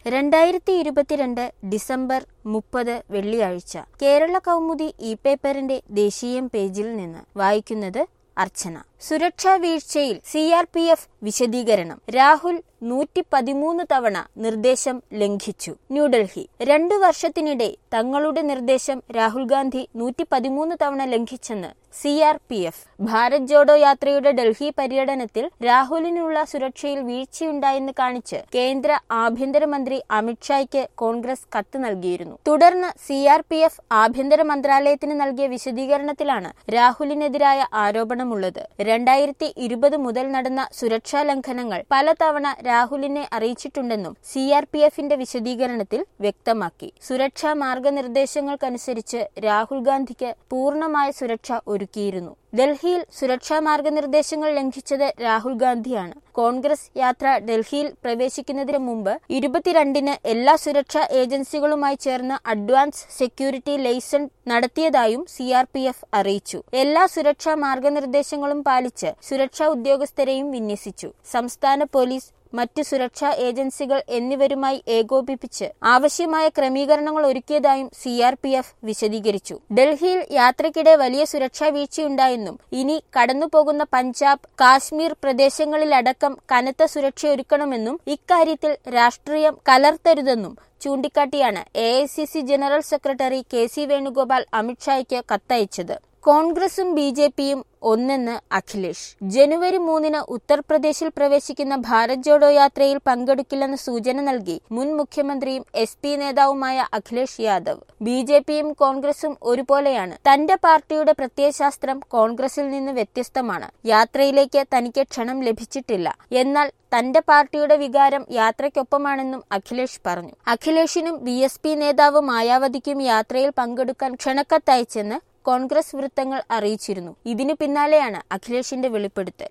രണ്ടായിരത്തി ഇരുപത്തിരണ്ട് ഡിസംബർ മുപ്പത് വെള്ളിയാഴ്ച കേരള കൗമുദി ഇ പേപ്പറിന്റെ ദേശീയം പേജിൽ നിന്ന് വായിക്കുന്നത് അർച്ചന സുരക്ഷാ വീഴ്ചയിൽ സി ആർ പി എഫ് വിശദീകരണം രാഹുൽ നൂറ്റി പതിമൂന്ന് തവണ നിർദ്ദേശം ലംഘിച്ചു ന്യൂഡൽഹി രണ്ടു വർഷത്തിനിടെ തങ്ങളുടെ നിർദ്ദേശം രാഹുൽ ഗാന്ധി നൂറ്റി പതിമൂന്ന് തവണ ലംഘിച്ചെന്ന് C R P F Bharat Jodo യാത്രയുടെ ഡൽഹി പര്യടനത്തിൽ രാഹുലിനുള്ള സുരക്ഷയിൽ വീഴ്ചയുണ്ടായെന്ന് കാണിച്ച് കേന്ദ്ര ആഭ്യന്തരമന്ത്രി അമിത്ഷായ്ക്ക് കോൺഗ്രസ് കത്ത് നൽകിയിരുന്നു തുടർന്ന് സി ആർ പി എഫ് ആഭ്യന്തര മന്ത്രാലയത്തിന് നൽകിയ വിശദീകരണത്തിലാണ് രാഹുലിനെതിരായ ആരോപണമുള്ളത് രണ്ടായിരത്തി ഇരുപത് മുതൽ നടന്ന സുരക്ഷാ ലംഘനങ്ങൾ പലതവണ രാഹുലിനെ അറിയിച്ചിട്ടുണ്ടെന്നും സി ആർ പി എഫിന്റെ വിശദീകരണത്തിൽ വ്യക്തമാക്കി സുരക്ഷാ മാർഗനിർദ്ദേശങ്ങൾക്കനുസരിച്ച് രാഹുൽ ഗാന്ധിക്ക് പൂർണ്ണമായ സുരക്ഷ ഒരുക്കിയിരുന്നു ഡൽഹിയിൽ സുരക്ഷാ മാർഗനിർദ്ദേശങ്ങൾ ലംഘിച്ചത് രാഹുൽ ഗാന്ധിയാണ് കോൺഗ്രസ് യാത്ര ഡൽഹിയിൽ പ്രവേശിക്കുന്നതിന് മുമ്പ് ഇരുപത്തിരണ്ടിന് എല്ലാ സുരക്ഷാ ഏജൻസികളുമായി ചേർന്ന് അഡ്വാൻസ് സെക്യൂരിറ്റി ലൈസൺ നടത്തിയതായും സി ആർ പി എഫ് അറിയിച്ചു എല്ലാ സുരക്ഷാ മാർഗനിർദ്ദേശങ്ങളും പാലിച്ച് സുരക്ഷാ ഉദ്യോഗസ്ഥരെയും വിന്യസിച്ചു സംസ്ഥാന പോലീസ് മറ്റ് സുരക്ഷാ ഏജൻസികൾ എന്നിവരുമായി ഏകോപിപ്പിച്ച് ആവശ്യമായ ക്രമീകരണങ്ങൾ ഒരുക്കിയതായും സി ആർ പി എഫ് വിശദീകരിച്ചു ഡൽഹിയിൽ യാത്രയ്ക്കിടെ വലിയ സുരക്ഷാ വീഴ്ചയുണ്ടായെന്നും ഇനി കടന്നുപോകുന്ന പഞ്ചാബ് കാശ്മീർ പ്രദേശങ്ങളിലടക്കം കനത്ത സുരക്ഷയൊരുക്കണമെന്നും ഇക്കാര്യത്തിൽ രാഷ്ട്രീയം കലർത്തരുതെന്നും ചൂണ്ടിക്കാട്ടിയാണ് A general secretary K C Venugopal അമിത്ഷായ്ക്ക് കത്തയച്ചത് കോൺഗ്രസും ബി ജെ പിയും ഒന്നെന്ന് അഖിലേഷ് ജനുവരി മൂന്നിന് ഉത്തർപ്രദേശിൽ പ്രവേശിക്കുന്ന ഭാരത് ജോഡോ യാത്രയിൽ പങ്കെടുക്കില്ലെന്ന് സൂചന നൽകി മുൻ മുഖ്യമന്ത്രിയും എസ് പി നേതാവുമായ അഖിലേഷ് യാദവ് ബി ജെ പിയും കോൺഗ്രസും ഒരുപോലെയാണ് തന്റെ പാർട്ടിയുടെ പ്രത്യയശാസ്ത്രം കോൺഗ്രസിൽ നിന്ന് വ്യത്യസ്തമാണ് യാത്രയിലേക്ക് തനിക്ക് ക്ഷണം ലഭിച്ചിട്ടില്ല എന്നാൽ തന്റെ പാർട്ടിയുടെ വികാരം യാത്രയ്ക്കൊപ്പമാണെന്നും അഖിലേഷ് പറഞ്ഞു അഖിലേഷിനും ബി എസ് പി നേതാവ് മായാവതിക്കും യാത്രയിൽ പങ്കെടുക്കാൻ ക്ഷണക്കത്തയച്ചെന്ന് കോൺഗ്രസ് വൃത്തങ്ങൾ അറിയിച്ചിരുന്നു ഇതിനു പിന്നാലെയാണ് അഖിലേഷിന്റെ വെളിപ്പെടുത്തൽ